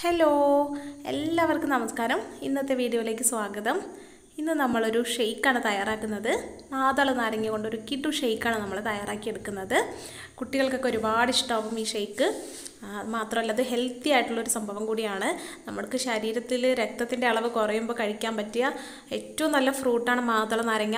hello എല്ലാവർക്കും നമസ്കാരം ഇന്നത്തെ വീഡിയോയിലേക്ക് സ്വാഗതം ഇന്ന് നമ്മളൊരു ഷെയ്ക്കാണ് തയ്യാറാക്കുന്നത് മാതള നാരങ്ങ കൊണ്ടൊരു കിട്ടു ഷെയ്ക്കാണ് നമ്മൾ തയ്യാറാക്കി എടുക്കുന്നത് കുട്ടികൾക്കൊക്കെ ഒരുപാട് ഇഷ്ടമാവും ഈ ഷെയ്ക്ക് ആ, മാത്രമല്ല അത് ഹെൽത്തി ആയിട്ടുള്ളൊരു സംഭവം കൂടിയാണ് നമ്മൾക്ക് ശരീരത്തിൽ രക്തത്തിൻ്റെ അളവ് കുറയുമ്പോൾ കഴിക്കാൻ പറ്റിയ ഏറ്റവും നല്ല ഫ്രൂട്ടാണ് മാതള നാരങ്ങ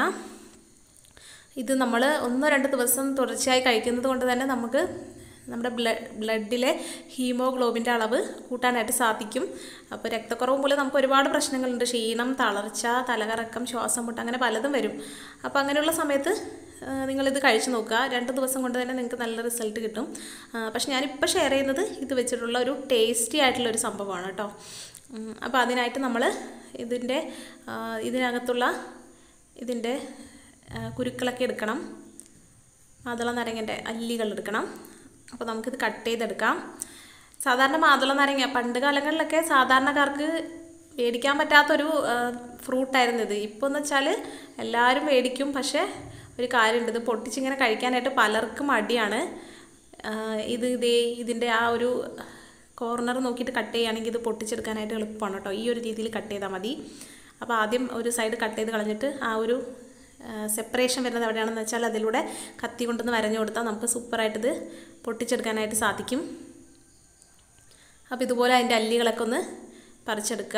ഇത് നമ്മൾ ഒന്നോ രണ്ട് ദിവസം തുടർച്ചയായി കഴിക്കുന്നത് കൊണ്ട് തന്നെ നമുക്ക് നമ്മുടെ ബ്ലഡ് ബ്ലഡിലെ ഹീമോഗ്ലോബിൻ്റെ അളവ് കൂട്ടാനായിട്ട് സാധിക്കും അപ്പോൾ രക്തക്കുറവ് മൂലം നമുക്ക് ഒരുപാട് പ്രശ്നങ്ങളുണ്ട് ക്ഷീണം തളർച്ച തലകറക്കം ശ്വാസം മുട്ട് അങ്ങനെ പലതും വരും അപ്പോൾ അങ്ങനെയുള്ള സമയത്ത് ആ, നിങ്ങളിത് കഴിച്ചു നോക്കുക രണ്ട് ദിവസം കൊണ്ട് തന്നെ നിങ്ങൾക്ക് നല്ല റിസൾട്ട് കിട്ടും ആ, പക്ഷെ ഞാനിപ്പോൾ ഷെയർ ചെയ്യുന്നത് ഇത് വെച്ചിട്ടുള്ള ഒരു ടേസ്റ്റി ആയിട്ടുള്ള ഒരു സംഭവമാണ് കേട്ടോ ഉം, അപ്പോൾ അതിനായിട്ട് നമ്മൾ ഇതിൻ്റെ ആ, ഇതിനകത്തുള്ള ഇതിൻ്റെ ആ, കുരുക്കളൊക്കെ എടുക്കണം മാതള നാരങ്ങൻ്റെ അല്ലികൾ എടുക്കണം അപ്പോൾ നമുക്കിത് കട്ട് ചെയ്തെടുക്കാം സാധാരണ മാതള നാരങ്ങ പണ്ട് കാലങ്ങളിലൊക്കെ സാധാരണക്കാർക്ക് മേടിക്കാൻ പറ്റാത്തൊരു ഫ്രൂട്ടായിരുന്നു ഇത് ഇപ്പോൾ എന്ന് വെച്ചാൽ എല്ലാവരും മേടിക്കും പക്ഷേ ഒരു കാര്യമുണ്ട് ഇത് പൊട്ടിച്ചിങ്ങനെ കഴിക്കാനായിട്ട് പലർക്കും മടിയാണ് ആ, ഇത് ഇതേ ഇതിൻ്റെ ആ ഒരു കോർണർ നോക്കിയിട്ട് കട്ട് ചെയ്യുകയാണെങ്കിൽ ഇത് പൊട്ടിച്ചെടുക്കാനായിട്ട് എളുപ്പമാണ് കേട്ടോ ഈ ഒരു രീതിയിൽ കട്ട് ചെയ്താൽ മതി അപ്പോൾ ആദ്യം ഒരു സൈഡ് കട്ട് ചെയ്ത് കളഞ്ഞിട്ട് ആ ഒരു സെപ്പറേഷൻ വരുന്നത് എവിടെയാണെന്ന് വെച്ചാൽ അതിലൂടെ കത്തി കൊണ്ടൊന്ന് വരഞ്ഞു കൊടുത്താൽ നമുക്ക് സൂപ്പറായിട്ടിത് പൊട്ടിച്ചെടുക്കാനായിട്ട് സാധിക്കും അപ്പോൾ ഇതുപോലെ അതിൻ്റെ അല്ലികളൊക്കെ ഒന്ന് പറിച്ചെടുക്കുക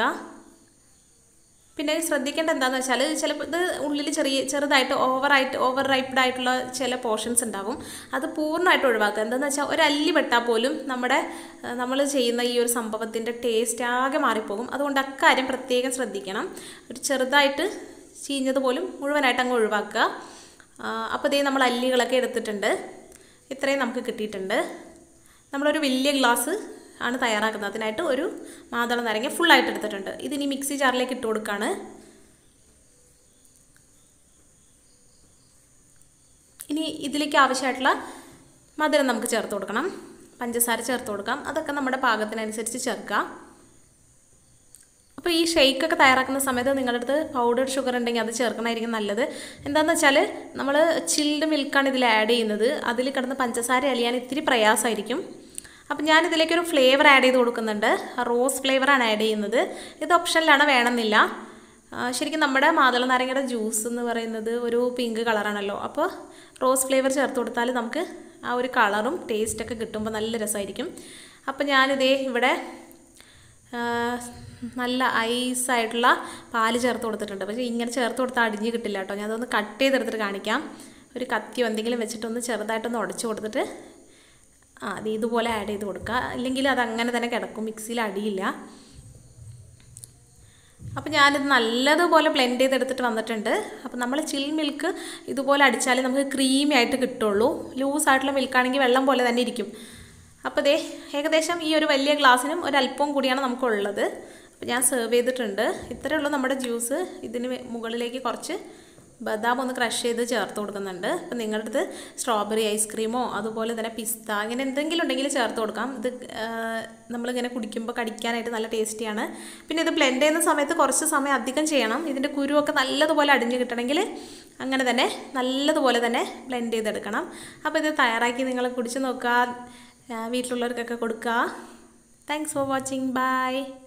പിന്നെ ശ്രദ്ധിക്കേണ്ട എന്താണെന്ന് വെച്ചാൽ ചിലപ്പോൾ ഇത് ഉള്ളിൽ ചെറിയ ചെറുതായിട്ട് ഓവറായിട്ട് ഓവർ റൈപ്ഡ് ആയിട്ടുള്ള ചില പോർഷൻസ് ഉണ്ടാവും അത് പൂർണ്ണമായിട്ട് ഒഴിവാക്കുക എന്താണെന്ന് വെച്ചാൽ ഒരു അല്ലി പെട്ടാൽ പോലും നമ്മുടെ നമ്മൾ ചെയ്യുന്ന ഈ ഒരു സംഭവത്തിൻ്റെ ടേസ്റ്റ് ആകെ മാറിപ്പോകും അതുകൊണ്ട് അക്കാര്യം പ്രത്യേകം ശ്രദ്ധിക്കണം ഒരു ചെറുതായിട്ട് ചീഞ്ഞത് പോലും മുഴുവനായിട്ട് അങ്ങ് ഒഴിവാക്കുക അപ്പോൾ ഇതേ നമ്മൾ അല്ലികളൊക്കെ എടുത്തിട്ടുണ്ട് ഇത്രയും നമുക്ക് കിട്ടിയിട്ടുണ്ട് നമ്മളൊരു വലിയ ഗ്ലാസ് ആണ് തയ്യാറാക്കുന്നത് അതിനായിട്ട് ഒരു മാതള നാരങ്ങ ഫുള്ളായിട്ട് എടുത്തിട്ടുണ്ട് ഇതിനി മിക്സി ജാറിലേക്ക് ഇട്ട് കൊടുക്കുകയാണ് ഇനി ഇതിലേക്ക് ആവശ്യമായിട്ടുള്ള മധുരം നമുക്ക് ചേർത്ത് കൊടുക്കണം പഞ്ചസാര ചേർത്ത് കൊടുക്കാം അതൊക്കെ നമ്മുടെ പാകത്തിനനുസരിച്ച് ചേർക്കുക അപ്പോൾ ഈ ഷെയ്ക്കൊക്കെ തയ്യാറാക്കുന്ന സമയത്ത് നിങ്ങളുടെ അടുത്ത് പൗഡർ ഷുഗർ ഉണ്ടെങ്കിൽ അത് ചേർക്കണമായിരിക്കും നല്ലത് എന്താണെന്ന് വെച്ചാൽ നമ്മൾ ചിൽഡ് മിൽക്കാണ് ഇതിൽ ആഡ് ചെയ്യുന്നത് അതിൽ കിടന്ന് പഞ്ചസാര അലിയാൻ ഇത്തിരി പ്രയാസമായിരിക്കും അപ്പം ഞാൻ ഇതിലേക്കൊരു ഫ്ലേവർ ആഡ് ചെയ്ത് കൊടുക്കുന്നുണ്ട് റോസ് ഫ്ലേവറാണ് ആഡ് ചെയ്യുന്നത് ഇത് ഓപ്ഷനിലാണ് വേണമെന്നില്ല ആ, ശരിക്കും നമ്മുടെ മാതള നാരങ്ങയുടെ ജ്യൂസ് എന്ന് പറയുന്നത് ഒരു പിങ്ക് കളറാണല്ലോ അപ്പോൾ റോസ് ഫ്ലേവർ ചേർത്ത് കൊടുത്താൽ നമുക്ക് ആ ഒരു കളറും ടേസ്റ്റൊക്കെ കിട്ടുമ്പോൾ നല്ല രസമായിരിക്കും അപ്പോൾ ഞാനിതേ ഇവിടെ ആ, നല്ല ഐസായിട്ടുള്ള പാല് ചേർത്ത് കൊടുത്തിട്ടുണ്ട് പക്ഷേ ഇങ്ങനെ ചേർത്ത് കൊടുത്താൽ അടിഞ്ഞ് കിട്ടില്ല കേട്ടോ ഞാൻ അതൊന്ന് കട്ട് ചെയ്തെടുത്തിട്ട് കാണിക്കാം ഒരു കത്തിയോ എന്തെങ്കിലും വെച്ചിട്ടൊന്ന് ചെറുതായിട്ടൊന്ന് ഉടച്ചു കൊടുത്തിട്ട് ആ അത് ഇതുപോലെ ആഡ് ചെയ്ത് കൊടുക്കുക ഇല്ലെങ്കിൽ അത് അങ്ങനെ തന്നെ കിടക്കും മിക്സിയിൽ അടിയില്ല അപ്പോൾ ഞാനിത് നല്ലതുപോലെ ബ്ലെൻഡ് ചെയ്തെടുത്തിട്ട് വന്നിട്ടുണ്ട് അപ്പോൾ നമ്മൾ ചിൽ മിൽക്ക് ഇതുപോലെ അടിച്ചാലേ നമുക്ക് ക്രീമി ആയിട്ട് കിട്ടുള്ളൂ ലൂസായിട്ടുള്ള മിൽക്കാണെങ്കിൽ വെള്ളം പോലെ തന്നെ ഇരിക്കും അപ്പോൾ ദേ ഏകദേശം ഈ ഒരു വലിയ ഗ്ലാസ്സിനും ഒരല്പം കൂടിയാണ് നമുക്കുള്ളത് അപ്പോൾ ഞാൻ സെർവ് ചെയ്തിട്ടുണ്ട് ഇത്രയേ ഉള്ളൂ നമ്മുടെ ജ്യൂസ് ഇതിന് മുകളിലേക്ക് കുറച്ച് ബദാം ഒന്ന് ക്രഷ് ചെയ്ത് ചേർത്ത് കൊടുക്കുന്നുണ്ട് അപ്പം നിങ്ങളുടെ അടുത്ത് സ്ട്രോബെറി ഐസ്ക്രീമോ അതുപോലെ തന്നെ പിസ്ത അങ്ങനെ എന്തെങ്കിലും ഉണ്ടെങ്കിൽ ചേർത്ത് കൊടുക്കാം ഇത് ആ, നമ്മളിങ്ങനെ കുടിക്കുമ്പോൾ കടിക്കാനായിട്ട് നല്ല ടേസ്റ്റിയാണ് പിന്നെ ഇത് ബ്ലെൻഡ് ചെയ്യുന്ന സമയത്ത് കുറച്ച് സമയം അധികം ചെയ്യണം ഇതിൻ്റെ കുരുവൊക്കെ നല്ലതുപോലെ അടിഞ്ഞ് കിട്ടണമെങ്കിൽ അങ്ങനെ തന്നെ നല്ലതുപോലെ തന്നെ ബ്ലെൻഡ് ചെയ്തെടുക്കണം അപ്പോൾ ഇത് തയ്യാറാക്കി നിങ്ങൾ കുടിച്ച് നോക്കുക ആ, വീട്ടിലുള്ളവർക്കൊക്കെ കൊടുക്കുക താങ്ക്സ് ഫോർ വാച്ചിങ് ബൈ